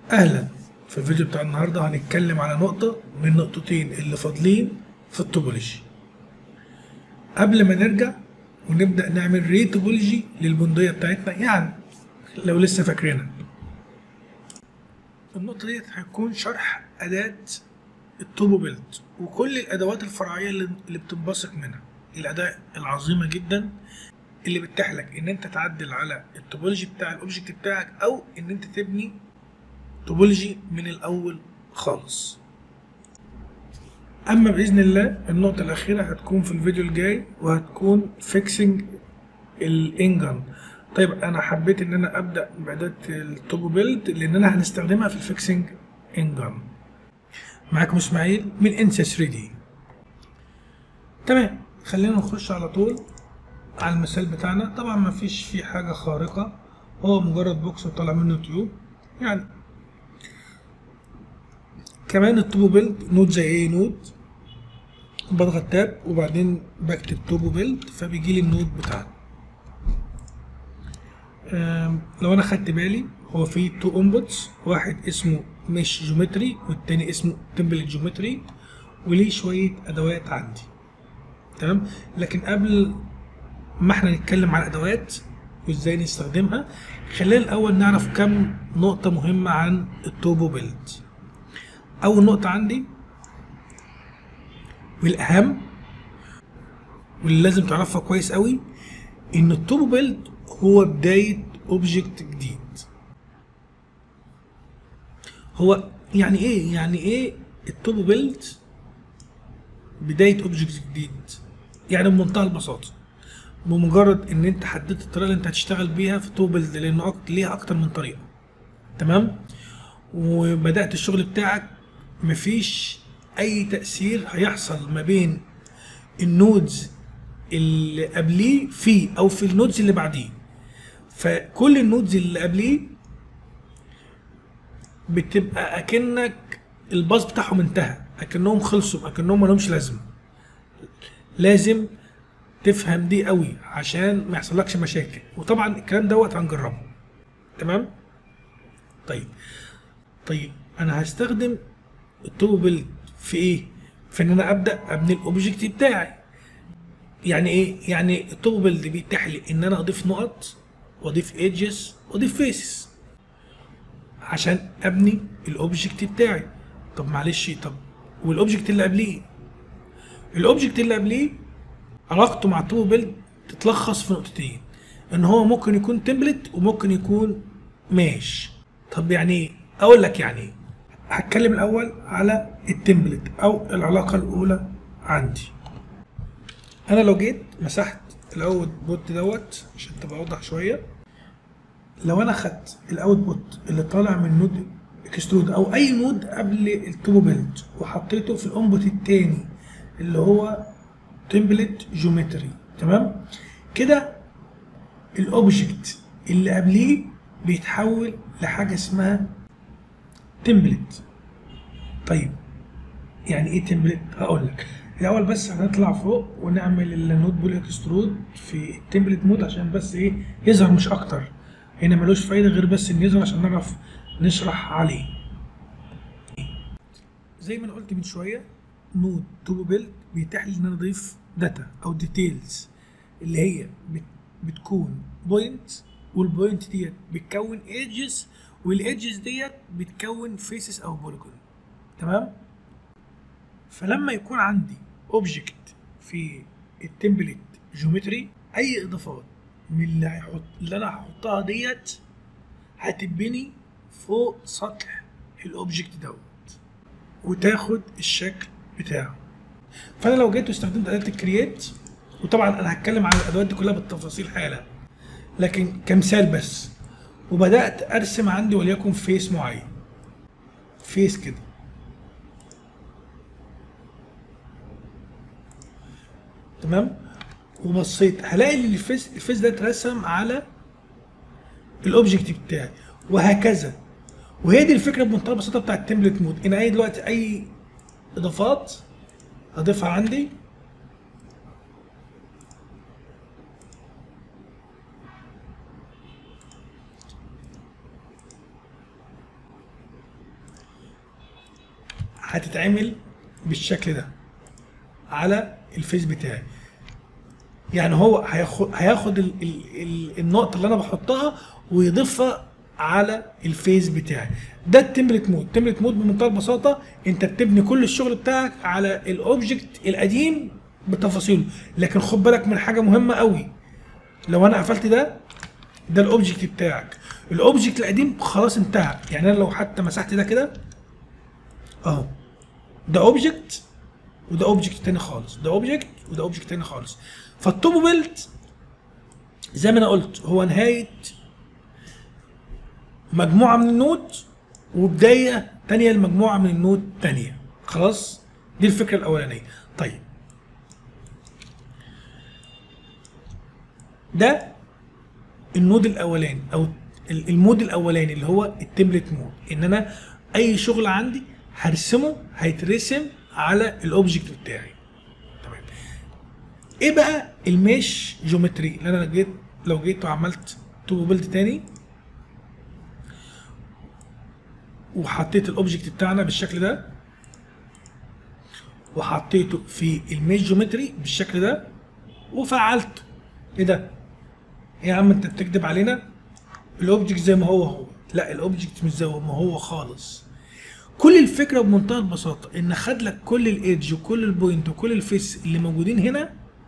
اهلا في الفيديو بتاع النهارده هنتكلم على نقطة من النقطتين اللي فاضلين في التوبولوجي قبل ما نرجع ونبدأ نعمل ري توبولوجي للبندقية بتاعتنا يعني لو لسه فاكرينها النقطة ديت هيكون شرح أداة التوبو بيلد وكل الأدوات الفرعية اللي اللي بتنبثق منها الأداة العظيمة جدا اللي بتتيح لك إن أنت تعدل على التوبولوجي بتاع الأوبجكت بتاعك أو إن أنت تبني توبولوجي من الأول خالص أما بإذن الله النقطة الأخيرة هتكون في الفيديو الجاي وهتكون فيكسنج الإنجن طيب أنا حبيت إن أنا أبدأ بأداة التوبو بيلد لأن أنا هنستخدمها في الفيكسنج إنجن معاكم إسماعيل من إنسا 3 دي تمام خلينا نخش على طول على المثال بتاعنا طبعا ما فيش فيه حاجة خارقة هو مجرد بوكس وطالع منه تيوب يعني كمان التوبو بيلد نود زي ايه نود بضغط تاب وبعدين بكتب توبو بيلد فبيجي لي النود بتاعنا آم، لو انا خدت بالي هو في تو انبوتس واحد اسمه مش جيومتري والتاني اسمه تمبلت جيومتري وليه شويه ادوات عندي تمام لكن قبل ما احنا نتكلم على الادوات وازاي نستخدمها خلينا الاول نعرف كم نقطه مهمه عن التوبو بيلد اول نقطه عندي والاهم واللي لازم تعرفها كويس قوي ان التوبو بيلد هو بدايه اوبجكت جديد هو يعني ايه يعني ايه التوبو بيلد بدايه اوبجكت جديد يعني بمنتهى البساطه بمجرد ان انت حددت الطريقه اللي انت هتشتغل بيها في التوبو بيلد لانه أك- ليها اكتر من طريقه تمام وبدات الشغل بتاعك مفيش اي تاثير هيحصل ما بين النودز اللي قبليه فيه او في النودز اللي بعديه فكل النودز اللي قبليه بتبقى اكنك الباص بتاعهم انتهى اكنهم خلصوا اكنهم مالهمش لازمه لازم تفهم دي قوي عشان ما يحصلكش مشاكل وطبعا الكلام دوت هنجربه تمام طيب طيب انا هستخدم التوبو بيلد في ايه في ان انا ابدا ابني الاوبجكت بتاعي يعني ايه يعني التوبو بيلد بيتيح لي ان انا اضيف نقط واضيف ايدجز واضيف فيسز عشان ابني الاوبجكت بتاعي طب معلش طب والاوبجكت اللي قبليه الاوبجكت اللي قبليه علاقته مع التوبو بيلد تتلخص في نقطتين ان هو ممكن يكون تمبلت وممكن يكون ماش طب يعني ايه اقول لك يعني ايه هتكلم الاول على التمبلت او العلاقه الاولى عندي انا لو جيت مسحت الاوت بوت دوت عشان تبقى اوضح شويه لو انا خدت الاوت بوت اللي طالع من نود اكسترود او اي نود قبل التوبو بيلد وحطيته في الانبوت التاني اللي هو تمبلت جيومتري تمام كده الاوبجكت اللي قبليه بيتحول لحاجه اسمها تمبلت طيب يعني ايه تمبلت هقول لك الاول بس هنطلع فوق ونعمل النوت بول اكسترود في التمبلت مود عشان بس ايه يظهر مش اكتر هنا ملوش فايده غير بس ان يظهر عشان نعرف نشرح عليه زي ما انا قلت من شويه نود توبو بيلد بيتيح لي ان انا اضيف داتا او ديتيلز اللي هي بت بتكون بوينت والبوينت ديت بتكون ايدجز والايدجز ديت بتكون فيسز او بوليجون تمام فلما يكون عندي اوبجكت في التمبلت جيومتري اي اضافات من اللي هيحط اللي انا هحطها ديت هتبني فوق سطح الاوبجكت دوت وتاخد الشكل بتاعه فانا لو جيت واستخدمت اداه الكرييت وطبعا انا هتكلم عن الادوات دي كلها بالتفاصيل حالا لكن كمثال بس وبدات ارسم عندي وليكن فيس معين فيس كده تمام وبصيت هلاقي ان الفيس الفيس ده اترسم على الاوبجكت بتاعي وهكذا وهي دي الفكره بمنتهى البساطه بتاع التمبلت مود ان اي دلوقتي اي اضافات هضيفها عندي هتتعمل بالشكل ده على الفيس بتاعي يعني هو هياخد هياخد ال ال ال النقطه اللي انا بحطها ويضيفها على الفيس بتاعي ده التمبلت مود التمبلت مود بمنتهى البساطه انت بتبني كل الشغل بتاعك على الاوبجكت القديم بتفاصيله لكن خد بالك من حاجه مهمه قوي لو انا قفلت ده ده الاوبجكت بتاعك الاوبجكت القديم خلاص انتهى يعني انا لو حتى مسحت ده كده اهو ده اوبجكت وده اوبجكت تاني خالص ده اوبجكت وده اوبجكت تاني خالص فالتوبو بيلد زي ما انا قلت هو نهايه مجموعه من النود وبدايه تانية لمجموعه من النود تانية خلاص دي الفكره الاولانيه طيب ده النود الاولاني او ال- المود الاولاني اللي هو التمبلت مود ان انا اي شغل عندي هرسمه هيترسم على الاوبجكت بتاعي تمام ايه بقى الميش جيومتري اللي انا جيت لو جيت وعملت تو بيلد تاني وحطيت الاوبجكت بتاعنا بالشكل ده وحطيته في الميش جيومتري بالشكل ده وفعلته ايه ده إيه يا عم انت بتكذب علينا الاوبجكت زي ما هو هو لا الاوبجكت مش زي ما هو خالص كل الفكره بمنتهى البساطه ان خد لك كل الايدج وكل البوينت وكل الفيس اللي موجودين هنا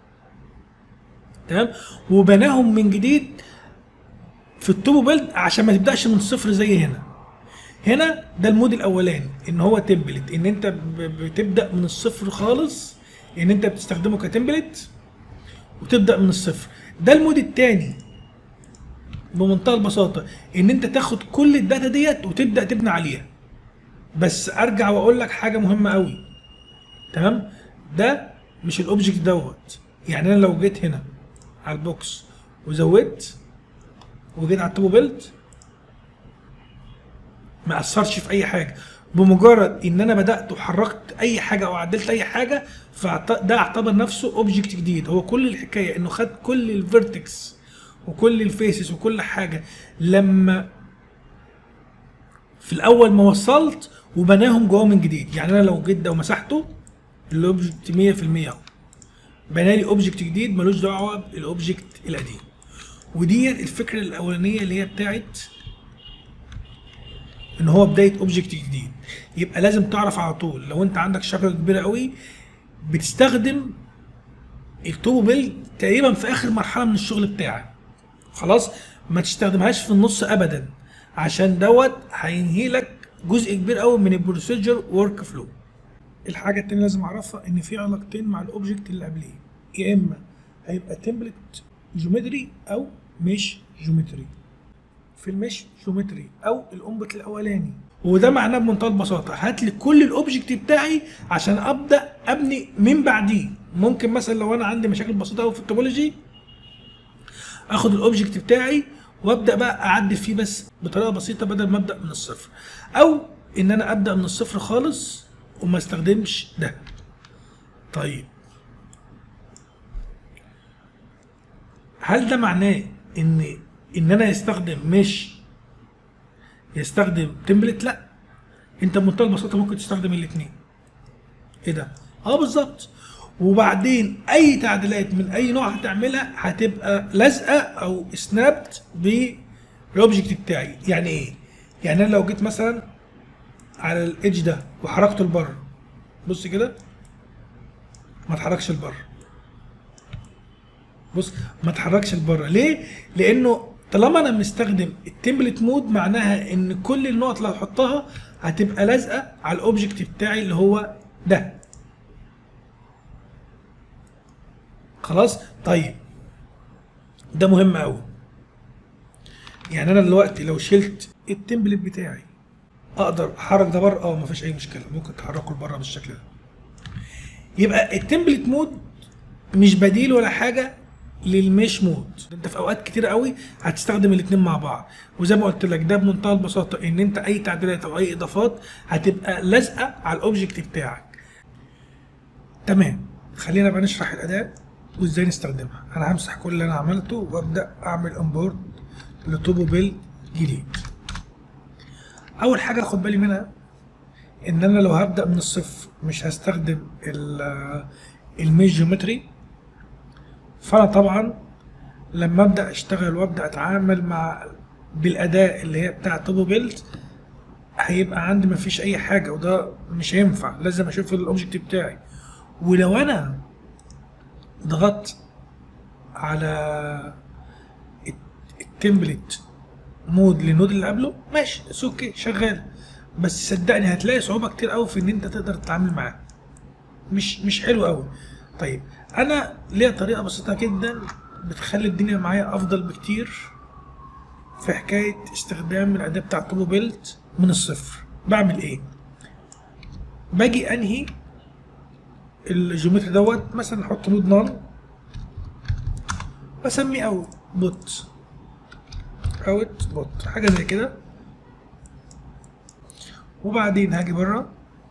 تمام وبناهم من جديد في التوبو بيلد عشان ما تبداش من الصفر زي هنا هنا ده المود الاولاني ان هو تمبلت ان انت ب- بتبدا من الصفر خالص ان انت بتستخدمه كتمبلت وتبدا من الصفر ده المود الثاني بمنتهى البساطه ان انت تاخد كل الداتا ديت وتبدا تبني عليها بس ارجع واقول لك حاجه مهمه قوي تمام ده مش الاوبجكت دوت يعني انا لو جيت هنا على البوكس وزودت وجيت على التوبو بيلد ما اثرش في اي حاجه بمجرد ان انا بدات وحركت اي حاجه او عدلت اي حاجه فده اعتبر نفسه اوبجكت جديد هو كل الحكايه انه خد كل الفيرتكس وكل الفيسز وكل حاجه لما في الاول ما وصلت وبناهم جوه من جديد يعني انا لو جيت ده ومسحته الاوبجكت 100% اهو بنالي اوبجكت جديد ملوش دعوه بالاوبجكت القديم ودي الفكره الاولانيه اللي هي بتاعت ان هو بدايه اوبجكت جديد يبقى لازم تعرف على طول لو انت عندك شبكه كبيره قوي بتستخدم التوبو بيلد تقريبا في اخر مرحله من الشغل بتاعك خلاص ما تستخدمهاش في النص ابدا عشان دوت هينهي لك جزء كبير قوي من البروسيجر ورك فلو الحاجه التانية لازم اعرفها ان في علاقتين مع الاوبجكت اللي قبليه يا اما هيبقى تمبلت جيومتري او مش جيومتري في المش جيومتري او الانبوت الاولاني وده معناه بمنتهى البساطه هات لي كل الاوبجكت بتاعي عشان ابدا ابني من بعديه ممكن مثلا لو انا عندي مشاكل بسيطه قوي في التوبولوجي اخد الاوبجكت بتاعي وابدا بقى اعدل فيه بس بطريقه بسيطه بدل ما ابدا من الصفر او ان انا ابدا من الصفر خالص وما استخدمش ده طيب هل ده معناه ان ان انا يستخدم مش يستخدم تمبلت لا انت بمنتهى البساطه ممكن تستخدم الاثنين ايه ده اه بالظبط وبعدين اي تعديلات من اي نوع هتعملها هتبقى لازقه او سنابت بالاوبجكت بتاعي يعني ايه يعني انا لو جيت مثلا على الايدج ده وحركته لبره بص كده ما اتحركش لبره بص ما اتحركش لبره ليه لانه طالما انا مستخدم التمبلت مود معناها ان كل النقط اللي هحطها هتبقى لازقه على الاوبجكت بتاعي اللي هو ده خلاص طيب ده مهم قوي يعني انا دلوقتي لو شلت التمبلت بتاعي اقدر احرك ده بره اه مفيش اي مشكله ممكن تحركه لبره بالشكل ده يبقى التمبلت مود مش بديل ولا حاجه للميش مود انت في اوقات كتير قوي هتستخدم الاثنين مع بعض وزي ما قلت لك ده بمنتهى البساطه ان انت اي تعديلات او اي اضافات هتبقى لازقه على الاوبجكت بتاعك تمام خلينا بقى نشرح الاداه وازاي نستخدمها انا همسح كل اللي انا عملته وابدا اعمل امبورت لتوبو بيلد جديد اول حاجه اخد بالي منها ان انا لو هبدا من الصفر مش هستخدم الميج جيومتري فانا طبعا لما ابدا اشتغل وابدا اتعامل مع بالاداء اللي هي بتاع توبو بيلد هيبقى عندي مفيش اي حاجه وده مش هينفع لازم اشوف الاوبجكت بتاعي ولو انا ضغطت على التمبلت مود للنود اللي قبله ماشي اوكي شغال بس صدقني هتلاقي صعوبه كتير قوي في ان انت تقدر تتعامل معاه مش مش حلو قوي طيب انا ليا طريقه بسيطه جدا بتخلي الدنيا معايا افضل بكتير في حكايه استخدام الاداه بتاع توبو بيلد من الصفر بعمل ايه باجي انهي الجيومتري دوت مثلا احط نود نان بسميه او بوت اوت بوت حاجه زي كده وبعدين هاجي بره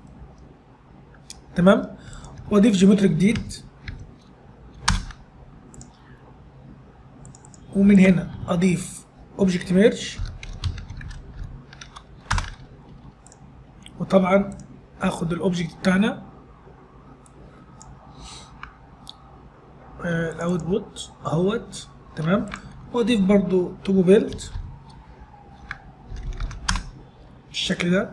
تمام واضيف جيومتري جديد ومن هنا اضيف اوبجكت ميرج وطبعا اخد الاوبجكت بتاعنا الاوتبوت اهوت تمام واضيف برضو توبو بيلد بالشكل ده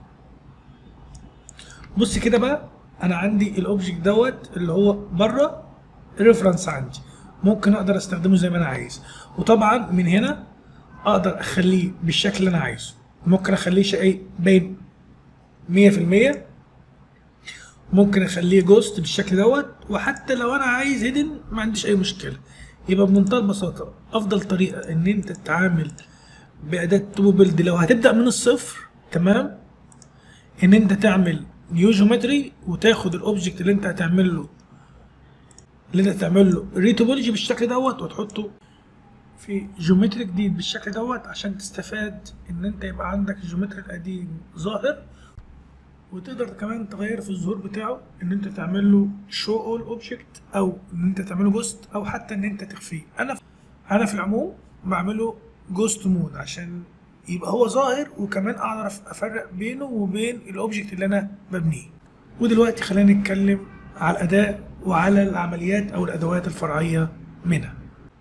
بص كده بقى انا عندي الاوبجكت دوت اللي هو بره الريفرنس عندي ممكن اقدر استخدمه زي ما انا عايز وطبعا من هنا اقدر اخليه بالشكل اللي انا عايزه ممكن اخليه شيء باين 100% ممكن اخليه جوست بالشكل دوت وحتى لو انا عايز هيدن ما عنديش اي مشكله يبقى بمنتهى البساطه افضل طريقه ان انت تتعامل باداه توبو بيلد لو هتبدا من الصفر تمام ان انت تعمل نيو جيومتري وتاخد الاوبجكت اللي انت هتعمل له اللي انت هتعمل له ريتوبولوجي بالشكل دوت وتحطه في جيومتري جديد بالشكل دوت عشان تستفاد ان انت يبقى عندك الجيومتري القديم ظاهر وتقدر كمان تغير في الظهور بتاعه ان انت تعمل له شو اول اوبجكت او ان انت تعمله جوست او حتى ان انت تخفيه انا انا في العموم بعمله جوست مود عشان يبقى هو ظاهر وكمان اعرف افرق بينه وبين الاوبجكت اللي انا ببنيه ودلوقتي خلينا نتكلم على الاداء وعلى العمليات او الادوات الفرعيه منها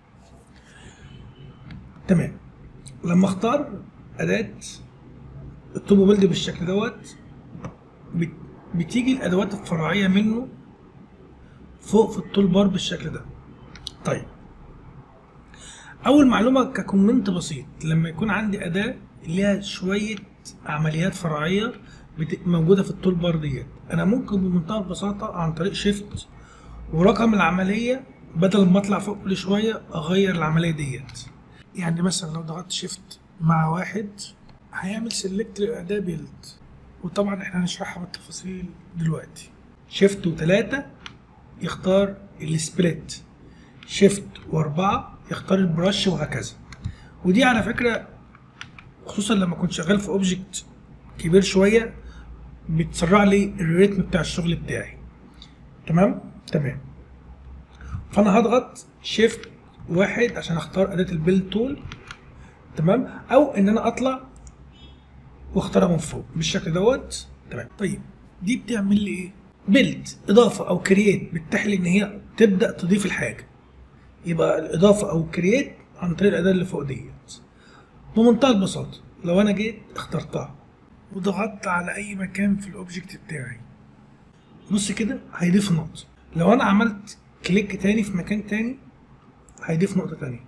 تمام لما اختار اداه التوبو بيلد بالشكل دوت بتيجي الادوات الفرعيه منه فوق في التول بار بالشكل ده طيب اول معلومه ككومنت بسيط لما يكون عندي اداه ليها شويه عمليات فرعيه موجوده في التول بار ديت انا ممكن بمنتهى البساطه عن طريق شيفت ورقم العمليه بدل ما اطلع فوق كل شويه اغير العمليه ديت يعني مثلا لو ضغطت شيفت مع واحد هيعمل سيلكت للاداه بيلد وطبعا احنا هنشرحها بالتفاصيل دلوقتي شيفت وتلاتة يختار السبليت شيفت واربعة يختار البرش وهكذا ودي على فكرة خصوصا لما كنت شغال في اوبجكت كبير شوية بتسرع لي الريتم بتاع الشغل بتاعي تمام تمام فانا هضغط شيفت واحد عشان اختار اداة البيلد تول تمام او ان انا اطلع واختارها من فوق بالشكل دوت تمام طيب دي بتعمل لي ايه بيلد اضافه او كرييت بتتيح لي ان هي تبدا تضيف الحاجه يبقى الاضافه او كرييت عن طريق الاداه اللي فوق ديت بمنتهى البساطه لو انا جيت اخترتها وضغطت على اي مكان في الاوبجكت بتاعي بص كده هيضيف نقطه لو انا عملت كليك تاني في مكان تاني هيضيف نقطه تانية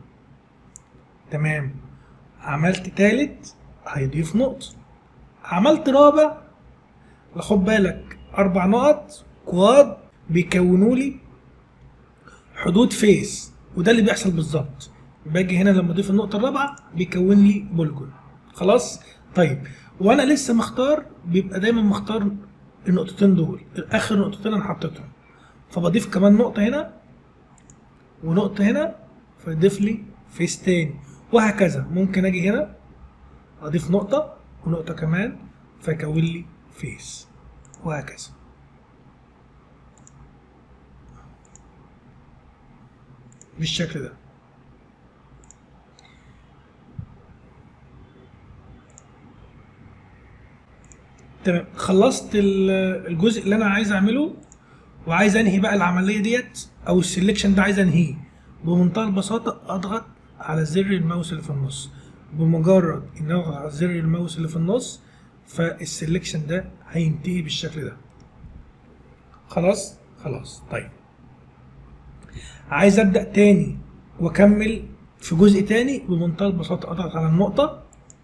تمام عملت تالت هيضيف نقطه عملت رابع خد بالك اربع نقط كواد بيكونوا لي حدود فيس وده اللي بيحصل بالظبط باجي هنا لما اضيف النقطه الرابعه بيكون لي بولجون خلاص طيب وانا لسه مختار بيبقى دايما مختار النقطتين دول اخر نقطتين انا حطيتهم فبضيف كمان نقطه هنا ونقطه هنا فيضيف لي فيس تاني وهكذا ممكن اجي هنا اضيف نقطه ونقطة كمان فيكون لي فيس وهكذا بالشكل ده تمام خلصت ال- الجزء اللي انا عايز اعمله وعايز انهي بقى العمليه ديت او السلكشن ده عايز انهيه بمنتهى البساطه اضغط على زر الماوس اللي في النص بمجرد ان اضغط على زر الماوس اللي في النص فالسلكشن ده هينتهي بالشكل ده خلاص خلاص طيب عايز ابدا تاني واكمل في جزء تاني بمنتهى البساطه اضغط على النقطه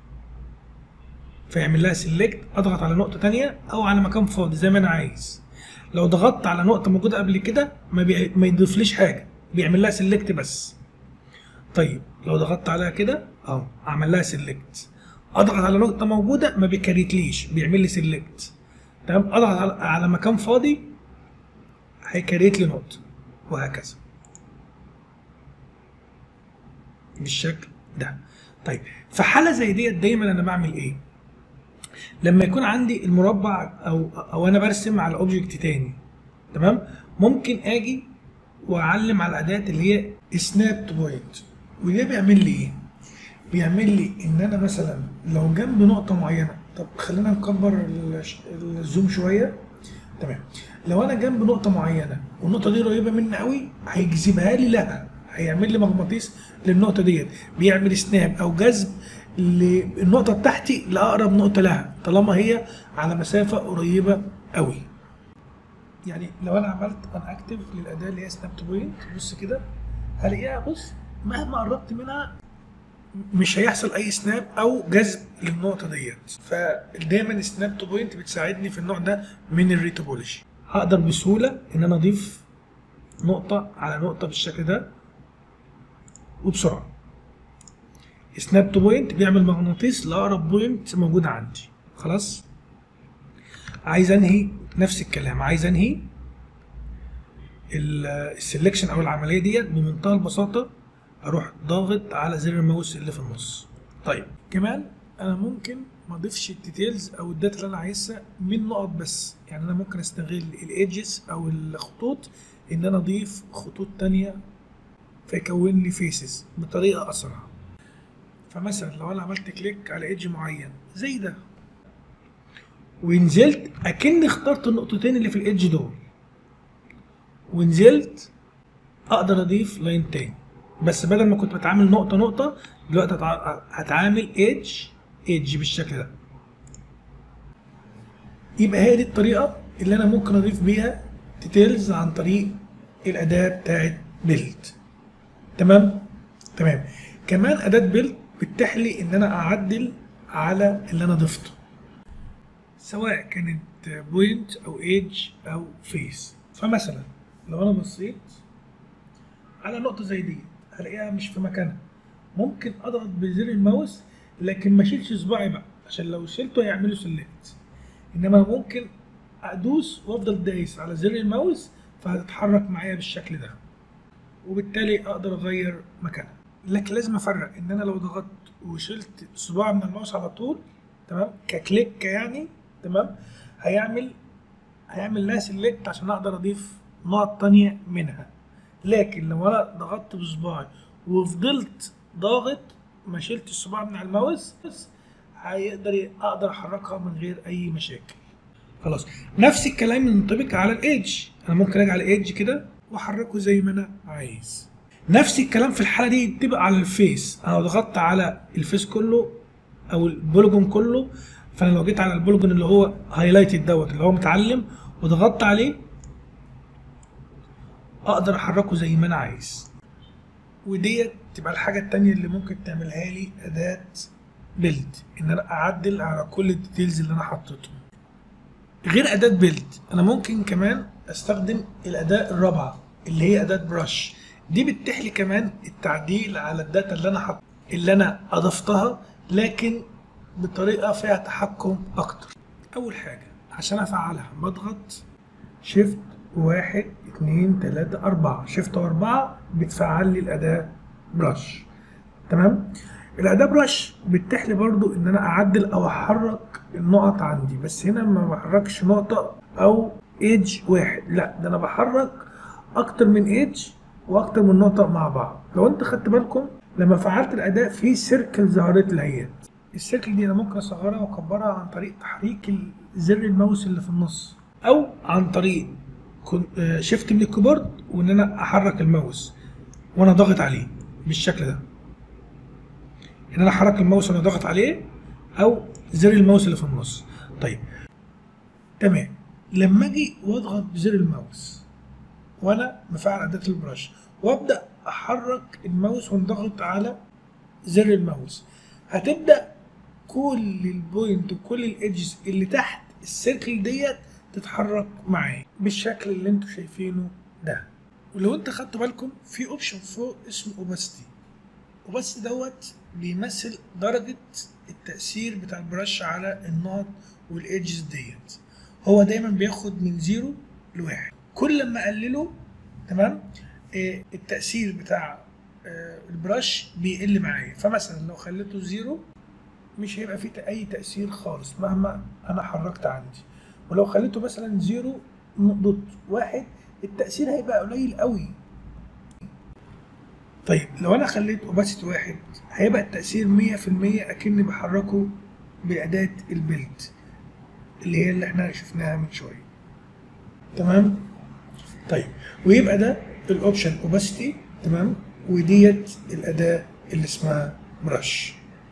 فيعمل لها سيلكت اضغط على نقطه تانية او على مكان فاضي زي ما انا عايز لو ضغطت على نقطه موجوده قبل كده ما, بي... ما يضيفليش حاجه بيعمل لها سيلكت بس طيب لو ضغطت عليها كده اهو عمل لها سيلكت اضغط على نقطه موجوده ما بيكريتليش بيعمل لي سيلكت تمام اضغط على, على مكان فاضي هيكريت لي نقطه وهكذا بالشكل ده طيب في حاله زي ديت دايما انا بعمل ايه لما يكون عندي المربع او او انا برسم على اوبجكت تاني تمام ممكن اجي واعلم على الاداه اللي هي سناب بوينت وده بيعمل لي ايه بيعمل لي ان انا مثلا لو جنب نقطه معينه طب خلينا نكبر الش- الزوم شويه تمام لو انا جنب نقطه معينه والنقطه دي قريبه مني قوي هيجذبها لي لها هيعمل لي مغناطيس للنقطه ديت بيعمل سناب او جذب للنقطه بتاعتي لاقرب نقطه لها طالما هي على مسافه قريبه قوي يعني لو انا عملت ان اكتف للاداه اللي هي سناب بوينت بص كده هلاقيها بص مهما قربت منها مش هيحصل اي سناب او جذب للنقطه ديت فدايما سناب تو بوينت بتساعدني في النوع ده من الريتوبولوجي هقدر بسهوله ان انا اضيف نقطه على نقطه بالشكل ده وبسرعه سناب تو بوينت بيعمل مغناطيس لاقرب بوينت موجود عندي خلاص عايز انهي نفس الكلام عايز انهي السلكشن او العمليه ديت بمنتهى البساطه اروح ضاغط على زر الماوس اللي في النص طيب كمان انا ممكن ما اضيفش الديتيلز او الداتا اللي انا عايزها من نقط بس يعني انا ممكن استغل الايدجز او الخطوط ان انا اضيف خطوط تانية فيكون لي فيسز بطريقه اسرع فمثلا لو انا عملت كليك على ايدج معين زي ده ونزلت اكني اخترت النقطتين اللي في الايدج دول ونزلت اقدر اضيف لاين تاني بس بدل ما كنت بتعامل نقطه نقطه دلوقتي هتع- هتعامل ايدج ايدج بالشكل ده يبقى هي دي الطريقه اللي انا ممكن اضيف بيها ديتيلز عن طريق الاداه بتاعت بيلد تمام تمام كمان اداه بيلد بتتيح لي ان انا اعدل على اللي انا ضفته سواء كانت بوينت او ايدج او فيس فمثلا لو انا بصيت على نقطه زي دي هلاقيها مش في مكانها ممكن اضغط بزر الماوس لكن ما اشيلش صباعي بقى عشان لو شلته هيعمله سلكت انما ممكن ادوس وافضل دايس على زر الماوس فهتتحرك معايا بالشكل ده وبالتالي اقدر اغير مكانها لكن لازم افرق ان انا لو ضغطت وشلت صباع من الماوس على طول تمام ككليك يعني تمام هيعمل هيعمل لها سيلكت عشان اقدر اضيف نقط تانية منها لكن لو انا ضغطت بصباعي وفضلت ضاغط ما شلت الصباع من على الماوس بس هيقدر ي- اقدر احركها من غير اي مشاكل خلاص نفس الكلام ينطبق على الايدج انا ممكن اجي على الايدج كده واحركه زي ما انا عايز نفس الكلام في الحاله دي ينطبق على الفيس انا لو ضغطت على الفيس كله او البوليجون كله فانا لو جيت على البوليجون اللي هو هايلايتد دوت اللي هو متعلم وضغطت عليه اقدر احركه زي ما انا عايز وديت تبقى الحاجه التانية اللي ممكن تعملها لي اداه بيلد ان انا اعدل على كل الديتيلز اللي انا حطيتهم غير اداه بيلد انا ممكن كمان استخدم الاداه الرابعه اللي هي اداه برش دي بتتيح لي كمان التعديل على الداتا اللي انا حط اللي انا اضفتها لكن بطريقه فيها تحكم اكتر اول حاجه عشان افعلها بضغط شيفت واحد اتنين تلاتة أربعة شيفت وأربعة بتفعل لي الأداة برش تمام الأداة برش بتتيح لي برضو إن أنا أعدل أو أحرك النقط عندي بس هنا ما بحركش نقطة أو ايدج واحد لا ده أنا بحرك أكتر من ايدج وأكتر من نقطة مع بعض لو أنت خدت بالكم لما فعلت الأداة في سيركل ظهرت لي اهيت السيركل دي أنا ممكن أصغرها وأكبرها عن طريق تحريك ال- زر الماوس اللي في النص او عن طريق شيفت من الكيبورد وان انا احرك الماوس وانا ضاغط عليه بالشكل ده ان انا احرك الماوس وانا ضاغط عليه او زر الماوس اللي في النص طيب تمام لما اجي واضغط بزر الماوس وانا مفعل اداه البرش وابدا احرك الماوس وانضغط على زر الماوس هتبدا كل البوينت وكل الايدجز اللي تحت السيركل ديت تتحرك معايا بالشكل اللي انتوا شايفينه ده ولو انت خدتوا بالكم في اوبشن فوق اسمه اوباستي اوباستي دوت بيمثل درجة التأثير بتاع البرش على النقط والايدجز ديت هو دايما بياخد من زيرو لواحد كل ما اقلله تمام آه التأثير بتاع آه البرش بيقل معايا فمثلا لو خليته زيرو مش هيبقى فيه اي تأثير خالص مهما انا حركت عندي ولو خليته مثلا زيرو نقطة واحد التأثير هيبقى قليل قوي طيب لو انا خليت اوباسيتي واحد هيبقى التأثير مية في المية اكني بحركه بأداة البيلد اللي هي اللي احنا شفناها من شوية تمام طيب ويبقى ده الاوبشن اوباسيتي تمام وديت الأداة اللي اسمها برش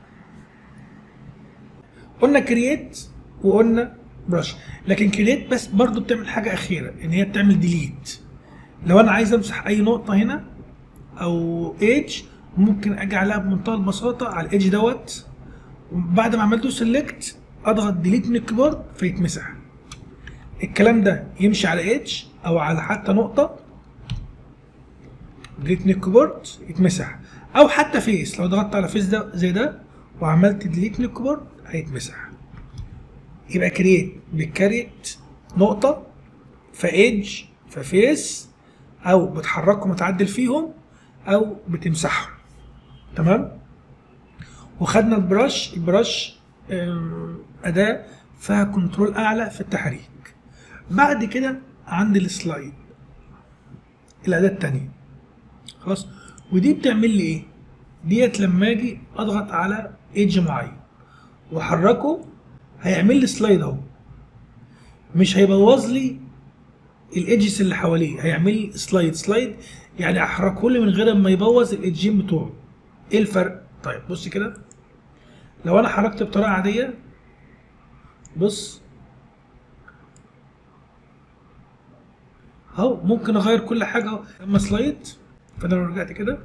قلنا كرييت وقلنا برش لكن كرييت بس برضو بتعمل حاجة أخيرة إن هي بتعمل ديليت لو أنا عايز أمسح أي نقطة هنا أو ايدج ممكن أجي عليها بمنتهى البساطة على الايدج دوت وبعد ما عملته سيلكت أضغط ديليت من الكيبورد فيتمسح الكلام ده يمشي على ايدج أو على حتى نقطة ديليت من الكيبورد يتمسح أو حتى فيس لو ضغطت على فيس ده زي ده وعملت ديليت من الكيبورد هيتمسح يبقى كرييت بتكريت نقطة فايدج ففيس أو بتحركهم وتعدل فيهم أو بتمسحهم تمام وخدنا البرش البرش أداة فيها كنترول أعلى في التحريك بعد كده عندي السلايد الأداة التانية خلاص ودي بتعمل لي إيه؟ ديت لما أجي أضغط على ايدج معين واحركه هيعمل لي سلايد اهو مش هيبوظ لي الايدجز اللي حواليه هيعمل لي سلايد سلايد يعني احركه لي من غير ما يبوظ الايدجين بتوعه ايه الفرق طيب بص كده لو انا حركت بطريقه عاديه بص اهو ممكن اغير كل حاجه اهو اما سلايد فانا لو رجعت كده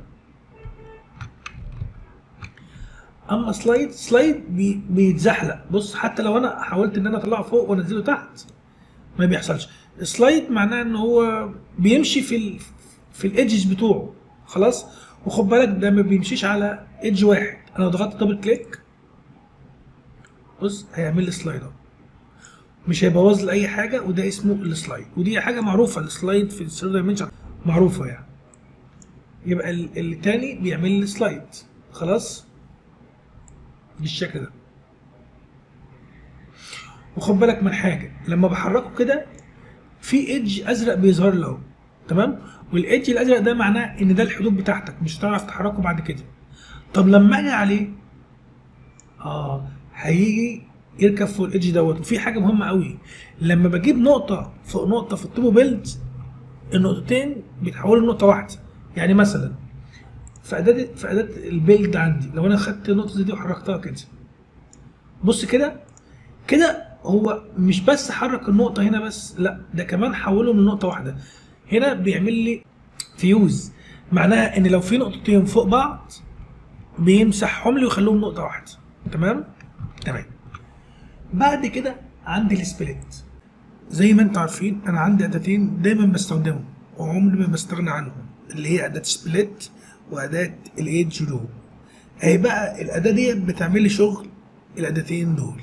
اما سلايد سلايد بي بيتزحلق بص حتى لو انا حاولت ان انا اطلعه فوق وانزله تحت ما بيحصلش سلايد معناه ان هو بيمشي في ال في الايدجز بتوعه خلاص وخد بالك ده ما بيمشيش على ايدج واحد انا لو ضغطت دبل كليك بص هيعمل لي سلايد اهو مش هيبوظ لي اي حاجه وده اسمه السلايد ودي حاجه معروفه السلايد في الثري دايمنشن معروفه يعني يبقى التاني بيعمل لي سلايد خلاص بالشكل ده وخد بالك من حاجه لما بحركه كده في ايدج ازرق بيظهر له تمام والايدج الازرق ده معناه ان ده الحدود بتاعتك مش هتعرف تحركه بعد كده طب لما اجي عليه اه هيجي يركب فوق الايدج دوت وفي حاجه مهمه قوي لما بجيب نقطه فوق نقطه في التوبو بيلد النقطتين بيتحولوا لنقطه واحده يعني مثلا في اداه في اداه البيلد عندي لو انا خدت النقطه دي وحركتها كده بص كده كده هو مش بس حرك النقطه هنا بس لا ده كمان حولهم لنقطه واحده هنا بيعمل لي فيوز معناها ان لو في نقطتين فوق بعض بيمسحهم لي ويخليهم نقطه واحده تمام تمام بعد كده عندي السبليت زي ما انتم عارفين انا عندي اداتين دايما بستخدمهم وعمري ما بستغنى عنهم اللي هي اداه سبليت واداه الايدج لو اهي بقى الاداه ديت بتعمل لي شغل الاداتين دول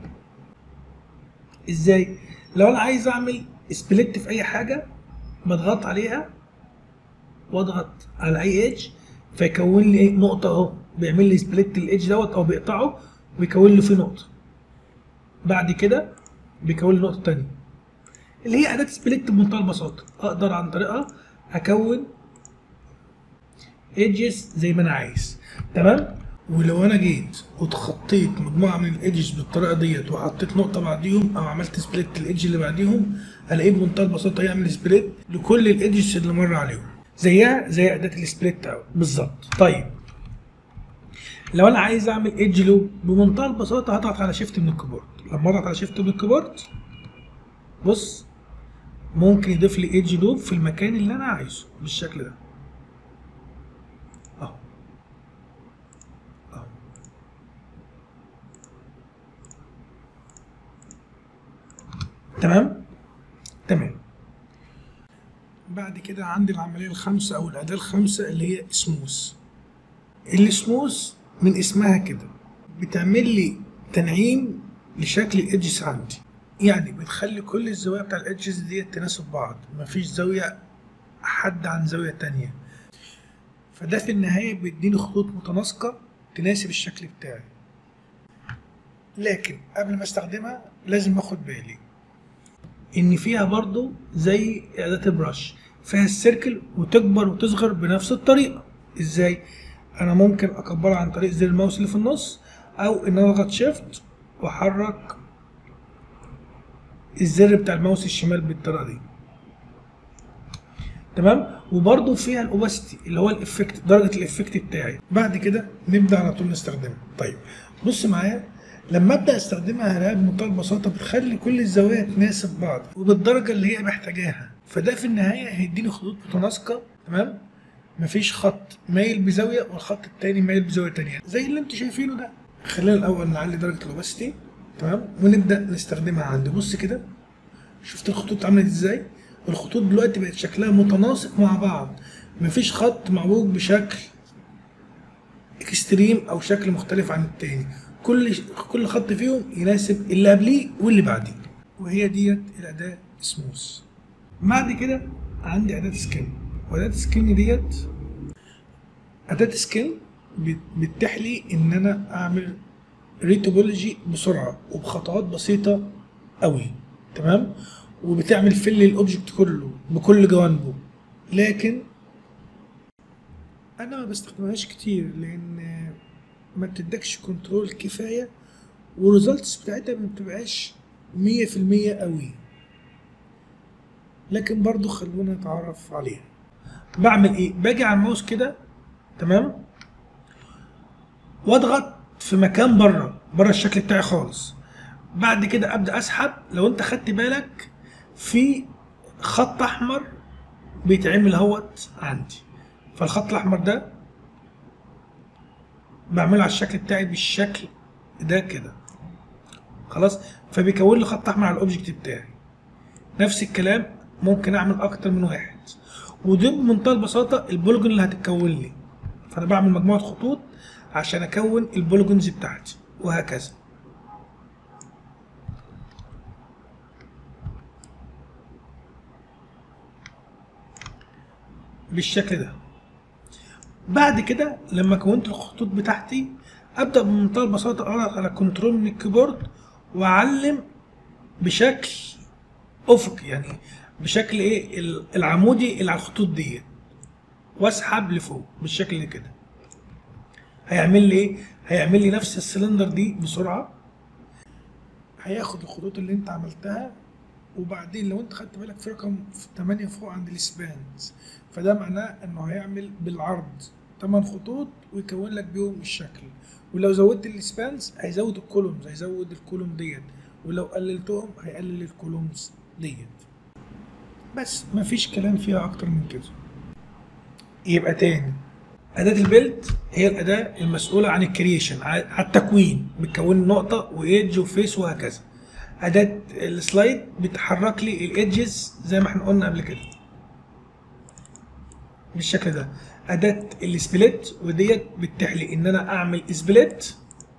ازاي لو انا عايز اعمل سبليت في اي حاجه بضغط عليها واضغط على اي ايدج فيكون لي نقطه اهو بيعمل لي سبليت الايدج دوت او بيقطعه ويكون لي فيه نقطه بعد كده بيكون لي نقطه تانية اللي هي اداه سبليت بمنتهى البساطه اقدر عن طريقها اكون ايدجز زي ما انا عايز تمام ولو انا جيت وتخطيت مجموعه من الايدجز بالطريقه ديت وحطيت نقطه بعديهم او عملت سبليت الايدج اللي بعديهم الاقيه بمنتهى البساطه يعمل سبليت لكل الايدجز اللي مر عليهم زيها زي اداه السبليت اوت بالظبط طيب لو انا عايز اعمل ايدج لوب بمنتهى البساطه هضغط على شيفت من الكيبورد لما اضغط على شيفت من الكيبورد بص ممكن يضيف لي ايدج لوب في المكان اللي انا عايزه بالشكل ده اهو اهو تمام تمام بعد كده عندي العمليه الخامسه او الاداه الخامسه اللي هي سموث السموث من اسمها كده بتعمل لي تنعيم لشكل الايدجز عندي يعني بتخلي كل الزوايا بتاع الايدجز ديت تناسب بعض مفيش زاويه حد عن زاويه تانية فده في النهايه بيديني خطوط متناسقه تناسب الشكل بتاعي لكن قبل ما استخدمها لازم اخد بالي ان فيها برضو زي اداه البرش فيها السيركل وتكبر وتصغر بنفس الطريقه ازاي انا ممكن اكبرها عن طريق زر الماوس اللي في النص او ان انا اضغط شيفت واحرك الزر بتاع الماوس الشمال بالطريقه دي تمام وبرده فيها الاوباسيتي اللي هو الافكت درجه الافكت بتاعي بعد كده نبدا على طول نستخدمها طيب بص معايا لما ابدا استخدمها هلاقيها بمنتهى البساطه بتخلي كل الزوايا تناسب بعض وبالدرجه اللي هي محتاجاها فده في النهايه هيديني خطوط متناسقه تمام مفيش خط مايل بزاويه والخط التاني مايل بزاويه تانيه زي اللي انتوا شايفينه ده خلينا الاول نعلي درجه الاوباسيتي تمام ونبدا نستخدمها عندي بص كده شفت الخطوط عملت ازاي الخطوط دلوقتي بقت شكلها متناسق مع بعض مفيش خط معوج بشكل اكستريم او شكل مختلف عن التاني كل كل خط فيهم يناسب اللي قبليه واللي بعديه وهي ديت الاداه سموث بعد كده عندي اداه سكين واداه سكين ديت اداه سكين بتتيح لي ان انا اعمل ريتوبولوجي بسرعه وبخطوات بسيطه قوي تمام وبتعمل فل للاوبجكت كله بكل جوانبه لكن انا ما بستخدمهاش كتير لان ما بتدكش كنترول كفايه والريزلتس بتاعتها ما بتبقاش مية في المية قوي لكن برضو خلونا نتعرف عليها بعمل ايه باجي على الماوس كده تمام واضغط في مكان بره بره الشكل بتاعي خالص بعد كده ابدا اسحب لو انت خدت بالك في خط احمر بيتعمل اهوت عندي فالخط الاحمر ده بعمله على الشكل بتاعي بالشكل ده كده خلاص فبيكون لي خط احمر على الاوبجكت بتاعي نفس الكلام ممكن اعمل اكتر من واحد ودي بمنتهى البساطه البولجون اللي هتتكون لي فانا بعمل مجموعه خطوط عشان اكون البولجونز بتاعتي وهكذا بالشكل ده بعد كده لما كونت الخطوط بتاعتي ابدا بمنتهى البساطه اضغط على كنترول من الكيبورد واعلم بشكل افقي يعني بشكل ايه العمودي اللي على الخطوط ديت واسحب لفوق بالشكل ده كده هيعمل لي ايه هيعمل لي نفس السلندر دي بسرعه هياخد الخطوط اللي انت عملتها وبعدين لو انت خدت بالك في رقم 8 فوق عند السبانز فده معناه انه هيعمل بالعرض 8 خطوط ويكون لك بيهم الشكل ولو زودت السبانز هيزود الكولومز هيزود الكولوم ديت ولو قللتهم هيقلل الكولومز ديت بس مفيش كلام فيها اكتر من كده يبقى تاني أداة البيلد هي الأداة المسؤولة عن الكرييشن على التكوين بتكون نقطة وإيدج وفيس وهكذا أداة السلايد بتحرك لي الإيدجز زي ما احنا قلنا قبل كده بالشكل ده أداة السبليت وديت بتتيح لي إن أنا أعمل سبليت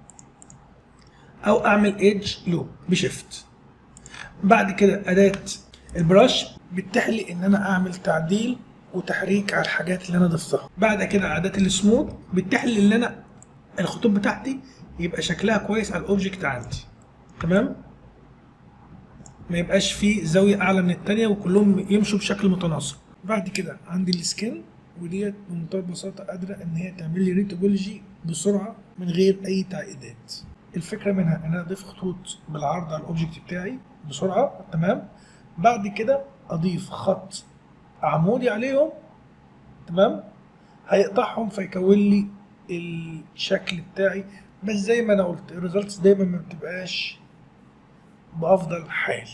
أو أعمل إيدج لوب بشيفت بعد كده أداة البراش بتتيح لي إن أنا أعمل تعديل وتحريك على الحاجات اللي انا ضفتها بعد كده اداه السموث بتتيح لي ان انا الخطوط بتاعتي يبقى شكلها كويس على الاوبجكت عندي تمام ما يبقاش في زاويه اعلى من الثانيه وكلهم يمشوا بشكل متناسق بعد كده عندي السكين وديت بمنتهى البساطه قادره ان هي تعمل لي ريتوبولوجي بسرعه من غير اي تعقيدات الفكره منها ان انا اضيف خطوط بالعرض على الاوبجكت بتاعي بسرعه تمام بعد كده اضيف خط عمودي عليهم تمام هيقطعهم فيكون لي الشكل بتاعي بس زي ما انا قلت الريزلتس دايما ما بتبقاش بافضل حال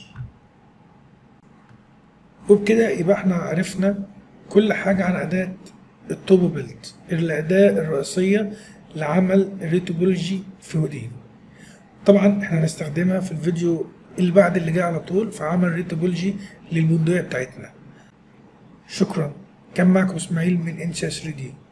وبكده يبقى احنا عرفنا كل حاجة عن أداة التوبو بيلد الأداة الرئيسية لعمل الريتوبولوجي في هودين طبعا احنا هنستخدمها في الفيديو اللي بعد اللي جاي على طول في عمل ريتوبولوجي للبندقية بتاعتنا شكرا كان معكم اسماعيل من انسا 3 دي